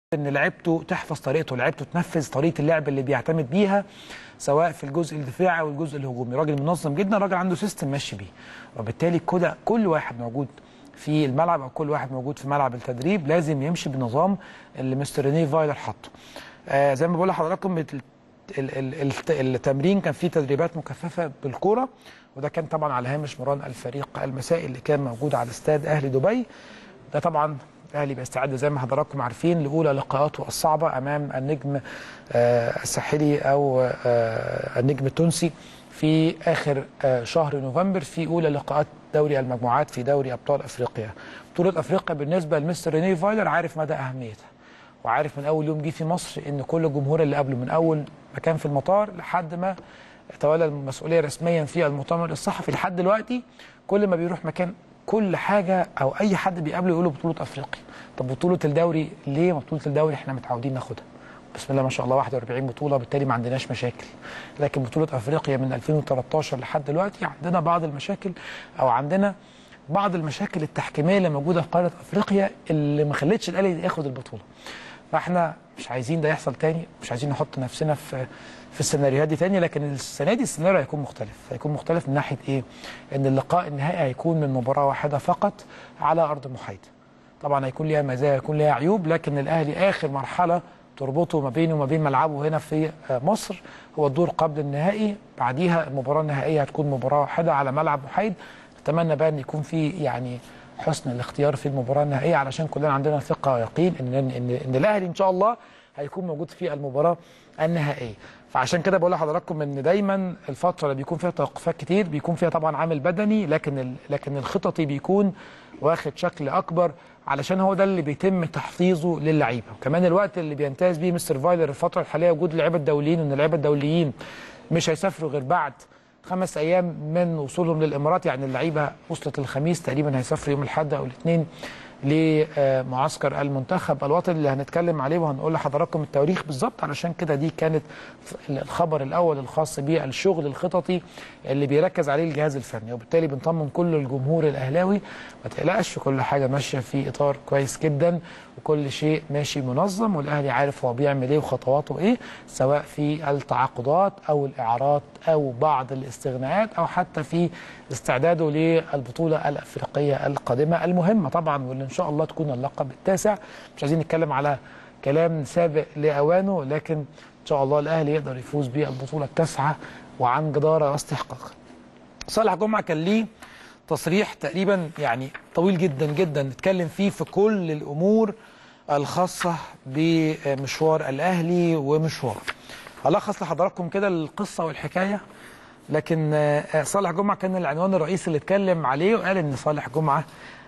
ان لعيبته تحفظ طريقته لعيبته تنفذ طريقه اللعب اللي بيعتمد بيها سواء في الجزء الدفاعي او الجزء الهجومي راجل منظم جدا راجل عنده سيستم ماشي بيه وبالتالي كل كل واحد موجود في الملعب او كل واحد موجود في ملعب التدريب لازم يمشي بالنظام اللي مستر ريني فايلر حاطه آه زي ما بقول لحضراتكم ال- ال- ال- التمرين كان فيه تدريبات مكثفه بالكوره وده كان طبعا على هامش مران الفريق المسائي اللي كان موجود على استاد اهلي دبي ده طبعا الاهلي بيستعد زي ما حضراتكم عارفين لاولى لقاءاته الصعبه امام النجم آه، الساحلي او آه، النجم التونسي في اخر آه، شهر نوفمبر في اولى لقاءات دوري المجموعات في دوري ابطال افريقيا. بطوله افريقيا بالنسبه لمستر ريني فايلر عارف مدى اهميتها. وعارف من اول يوم جه في مصر ان كل الجمهور اللي قبله من اول ما كان في المطار لحد ما تولى المسؤوليه رسميا في المؤتمر الصحفي لحد دلوقتي كل ما بيروح مكان كل حاجه او اي حد بيقابله يقول له بطوله افريقيا طب بطوله الدوري ليه ما بطوله الدوري احنا متعودين ناخدها بسم الله ما شاء الله 41 بطوله بالتالي ما عندناش مشاكل لكن بطوله افريقيا من 2013 لحد دلوقتي عندنا بعض المشاكل او عندنا بعض المشاكل التحكيميه اللي موجوده في قاره افريقيا اللي ما خلتش الاهلي ياخد البطوله فاحنا مش عايزين ده يحصل تاني مش عايزين نحط نفسنا في في السيناريوهات دي تاني لكن السنه دي السيناريو هيكون مختلف هيكون مختلف من ناحيه ايه ان اللقاء النهائي هيكون من مباراه واحده فقط على ارض محايده طبعا هيكون ليها مزايا هيكون ليها عيوب لكن الاهلي اخر مرحله تربطه ما بينه وما بين ملعبه هنا في مصر هو الدور قبل النهائي بعديها المباراه النهائيه هتكون مباراه واحده على ملعب محايد نتمنى بقى ان يكون في يعني حسن الاختيار في المباراه النهائيه علشان كلنا عندنا ثقه ويقين ان ان ان الاهلي ان شاء الله هيكون موجود في المباراه النهائيه فعشان كده بقول لحضراتكم ان دايما الفتره اللي بيكون فيها توقفات كتير بيكون فيها طبعا عامل بدني لكن ال... لكن الخططي بيكون واخد شكل اكبر علشان هو ده اللي بيتم تحفيظه للعيبه وكمان الوقت اللي بينتهز بيه مستر فايلر الفتره الحاليه وجود اللعيبه الدوليين ان اللعيبه الدوليين مش هيسافروا غير بعد خمس ايام من وصولهم للامارات يعني اللعيبه وصلت الخميس تقريبا هيسافروا يوم الاحد او الاثنين لمعسكر المنتخب الوطني اللي هنتكلم عليه وهنقول لحضراتكم التواريخ بالظبط علشان كده دي كانت الخبر الاول الخاص بالشغل الخططي اللي بيركز عليه الجهاز الفني وبالتالي بنطمن كل الجمهور الاهلاوي ما تقلقش كل حاجه ماشيه في اطار كويس جدا وكل شيء ماشي منظم والاهلي عارف هو بيعمل ايه وخطواته ايه سواء في التعاقدات او الاعارات او بعض الاستغناءات او حتى في استعداده للبطوله الافريقيه القادمه المهمه طبعا واللي ان شاء الله تكون اللقب التاسع مش عايزين نتكلم على كلام سابق لاوانه لكن ان شاء الله الاهلي يقدر يفوز بالبطوله التاسعه وعن جداره واستحقاق. صالح جمعه كان ليه تصريح تقريبا يعني طويل جدا جدا نتكلم فيه في كل الامور الخاصه بمشوار الاهلي ومشواره. هلخص لحضراتكم كده القصه والحكايه لكن صالح جمعه كان العنوان الرئيسي اللي اتكلم عليه وقال ان صالح جمعه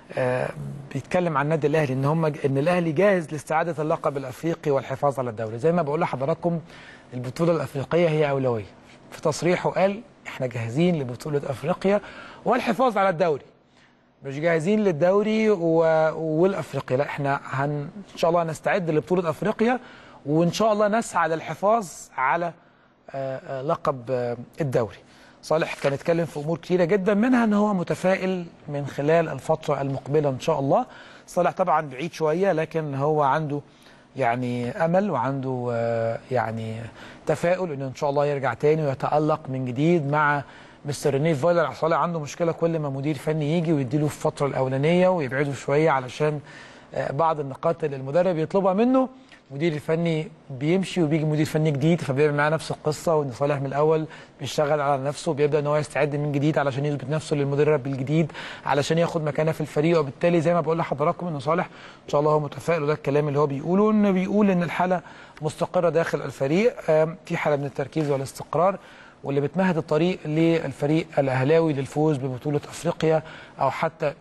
بيتكلم عن النادي الاهلي ان هم ان الاهلي جاهز لاستعاده اللقب الافريقي والحفاظ على الدوري زي ما بقول لحضراتكم البطوله الافريقيه هي اولويه في تصريحه قال احنا جاهزين لبطوله افريقيا والحفاظ على الدوري مش جاهزين للدوري و... والافريقيا لا احنا هن... ان شاء الله هنستعد لبطوله افريقيا وان شاء الله نسعى للحفاظ على لقب الدوري صالح كان اتكلم في امور كتيره جدا منها ان هو متفائل من خلال الفتره المقبله ان شاء الله صالح طبعا بعيد شويه لكن هو عنده يعني امل وعنده يعني تفاؤل انه ان شاء الله يرجع تاني ويتالق من جديد مع مستر ريني فايلر صالح عنده مشكله كل ما مدير فني يجي ويديله في الفتره الاولانيه ويبعده شويه علشان بعض النقاط اللي المدرب يطلبها منه المدير الفني بيمشي وبيجي مدير فني جديد فبيعمل معاه نفس القصه وان صالح من الاول بيشتغل على نفسه وبيبدا ان هو يستعد من جديد علشان يثبت نفسه للمدرب الجديد علشان ياخد مكانه في الفريق وبالتالي زي ما بقول لحضراتكم ان صالح ان شاء الله هو متفائل وده الكلام اللي هو بيقوله انه بيقول ان الحاله مستقره داخل الفريق في حاله من التركيز والاستقرار واللي بتمهد الطريق للفريق الاهلاوي للفوز ببطوله افريقيا او حتى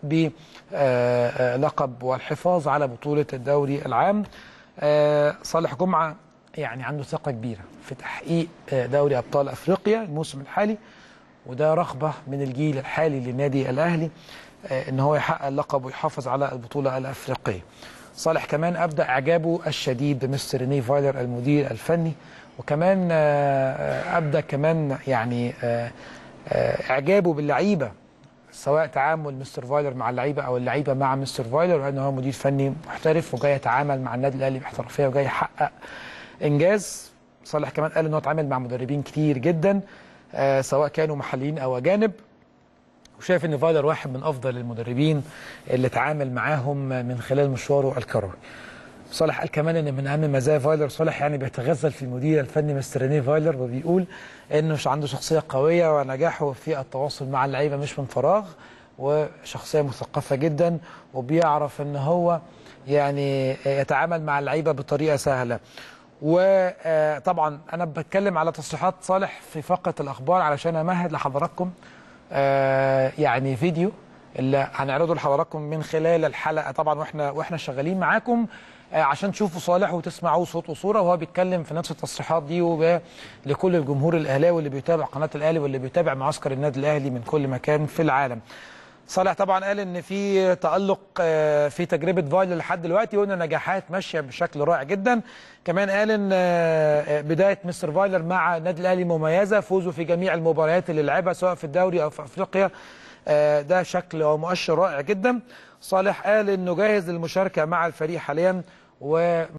بلقب والحفاظ على بطوله الدوري العام آه صالح جمعه يعني عنده ثقه كبيره في تحقيق آه دوري ابطال افريقيا الموسم الحالي وده رغبه من الجيل الحالي للنادي الاهلي آه ان هو يحقق اللقب ويحافظ على البطوله الافريقيه. صالح كمان ابدا اعجابه الشديد بمستر ريني فايلر المدير الفني وكمان ابدا كمان يعني اعجابه باللعيبه سواء تعامل مستر فايلر مع اللعيبه او اللعيبه مع مستر فايلر لان هو مدير فني محترف وجاي يتعامل مع النادي الاهلي باحترافيه وجاي يحقق انجاز صالح كمان قال ان هو اتعامل مع مدربين كتير جدا آه سواء كانوا محليين او اجانب وشايف ان فايلر واحد من افضل المدربين اللي اتعامل معاهم من خلال مشواره الكروي صالح قال كمان ان من اهم مزايا فايلر صالح يعني بيتغزل في المدير الفني مستر رينيه فايلر وبيقول انه عنده شخصيه قويه ونجاحه في التواصل مع اللعيبه مش من فراغ وشخصيه مثقفه جدا وبيعرف ان هو يعني يتعامل مع اللعيبه بطريقه سهله وطبعا انا بتكلم على تصريحات صالح في فقره الاخبار علشان امهد لحضراتكم يعني فيديو اللي هنعرضه لحضراتكم من خلال الحلقه طبعا واحنا واحنا شغالين معاكم عشان تشوفوا صالح وتسمعوه صوت وصوره وهو بيتكلم في نفس التصريحات دي ولكل الجمهور الاهلاوي اللي بيتابع قناه الاهلي واللي بيتابع معسكر النادي الاهلي من كل مكان في العالم. صالح طبعا قال ان في تالق في تجربه فايلر لحد دلوقتي وان نجاحات ماشيه بشكل رائع جدا كمان قال ان بدايه مستر فايلر مع النادي الاهلي مميزه فوزه في جميع المباريات اللي لعبها سواء في الدوري او في افريقيا ده شكل ومؤشر رائع جدا صالح قال انه جاهز للمشاركه مع الفريق حاليا و